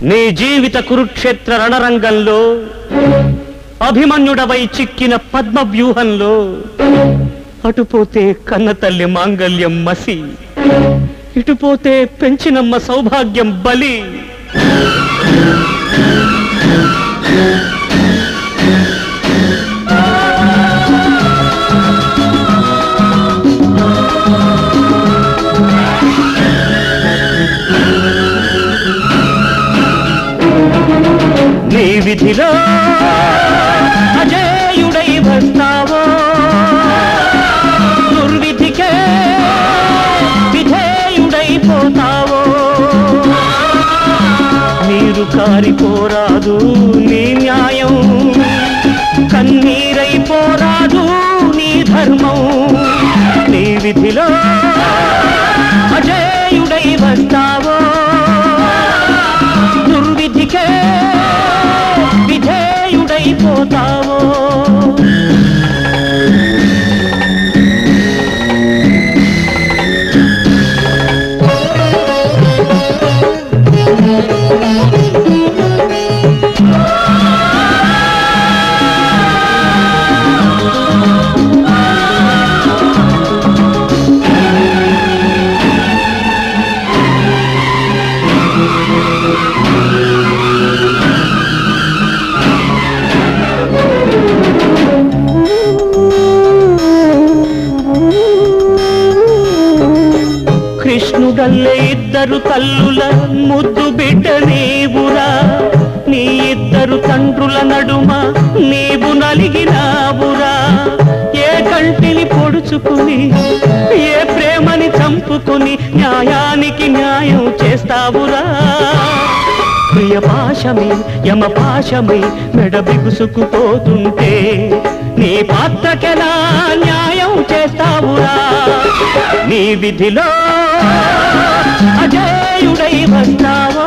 నీ జీవిత కురుక్షేత్ర రణరంగంలో అభిమన్యుడవై చిక్కిన పద్మ వ్యూహంలో అటుపోతే కన్నతల్లి మాంగల్యం మసి ఇటుపోతే పెంచినమ్మ సౌభాగ్యం బలి నీ విధిలో అజేయుడై వస్తావో దుర్విధికే విధేయుడైపోతావో నీరు కారిపోరాదు నీ న్యాయం కన్నీరైపోరాదు నీ ధర్మం నీ విధిలో అజేయుడై వస్తావో దుర్విధికే విధేయుడైపోతావో కృష్ణుడల్లే ఇద్దరు తల్లుల ముద్దు బిడ్డ నీవురా నీ ఇద్దరు తండ్రుల నడుమ నీవు నలిగినావురా ఏ కంటిని పొడుచుకుని ఏ ప్రేమని చంపుకుని న్యాయానికి న్యాయం చేస్తావురా ప్రియ పాశమే యమ పాశమై మెడ బిగుసుకుపోతుంటే నీ పాత్రకెలా న్యాయం చేస్తావురా నీ విధిలో అజేయుడై వస్తావో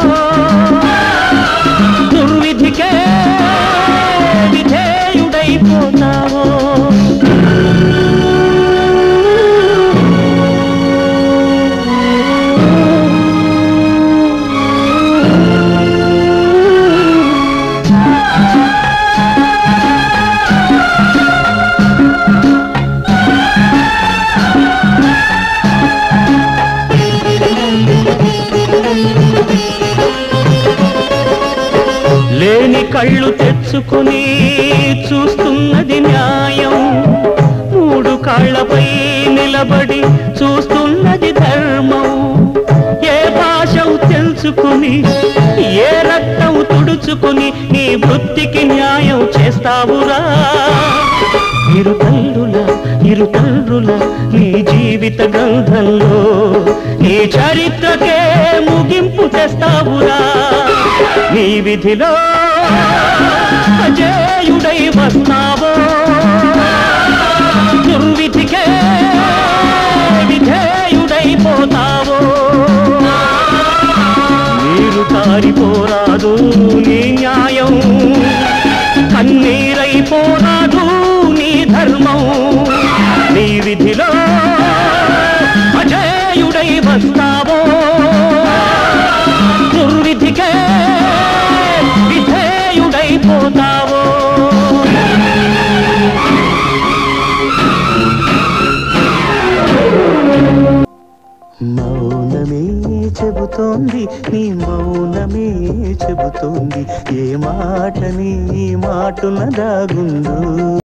దుర్విధికే విధేయుడైపోతావో లేని కళ్ళు తెచ్చుకుని చూస్తున్నది న్యాయం మూడు కాళ్లపై నిలబడి చూస్తున్నది ధర్మం ఏ భాషం తెలుసుకుని ఏ రక్తం తుడుచుకుని నీ వృత్తికి న్యాయం చేస్తావురా ఇరు తల్లుల ఇరు తల్లుల నీ జీవిత గ్రంథంలో నీ చరిత్రకే ముగింపు తెస్తావురా నీ విధిలో అజేయుడై వస్తావో దుర్విధికే విధేయుడైపోతావో నీరు కారిపోరాదు నీ న్యాయం కన్నీరైపోరాదు నీ ధర్మం నీ విధిలో అజేయుడై వస్తావో దుర్విధికే విధేయుడైపోతావో మౌనమే చెబుతోంది నీ మౌనమే చెబుతోంది ఏ మాట నీ మాటున దాగుందో